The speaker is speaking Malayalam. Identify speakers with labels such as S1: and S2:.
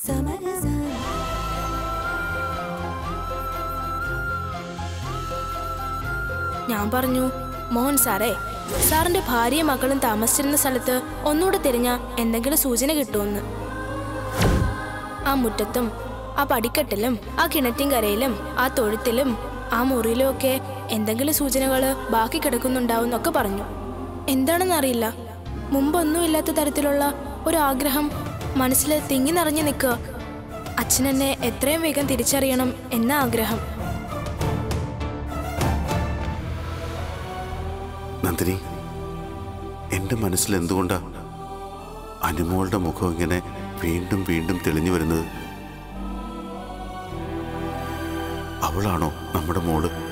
S1: ഞാൻ പറഞ്ഞു മോഹൻ സാറേ സാറിന്റെ ഭാര്യയും മക്കളും താമസിച്ചിരുന്ന സ്ഥലത്ത് ഒന്നുകൂടെ തിരിഞ്ഞ എന്തെങ്കിലും സൂചന കിട്ടുമെന്ന് ആ മുറ്റത്തും ആ പടിക്കെട്ടിലും ആ കിണറ്റിൻകരയിലും ആ തൊഴുത്തിലും ആ മുറിയിലും ഒക്കെ എന്തെങ്കിലും സൂചനകൾ ബാക്കി കിടക്കുന്നുണ്ടാവുന്നൊക്കെ പറഞ്ഞു എന്താണെന്നറിയില്ല മുമ്പൊന്നുമില്ലാത്ത തരത്തിലുള്ള ഒരു ആഗ്രഹം മനസ്സിൽ തിങ്ങി നിറഞ്ഞു നിൽക്കുക അച്ഛനെന്നെ എത്രയും വേഗം തിരിച്ചറിയണം എന്ന ആഗ്രഹം
S2: നന്ദിനി എൻ്റെ മനസ്സിൽ എന്തുകൊണ്ടാ അനുമോളുടെ മുഖം ഇങ്ങനെ വീണ്ടും വീണ്ടും തെളിഞ്ഞു വരുന്നത് അവളാണോ നമ്മുടെ മോള്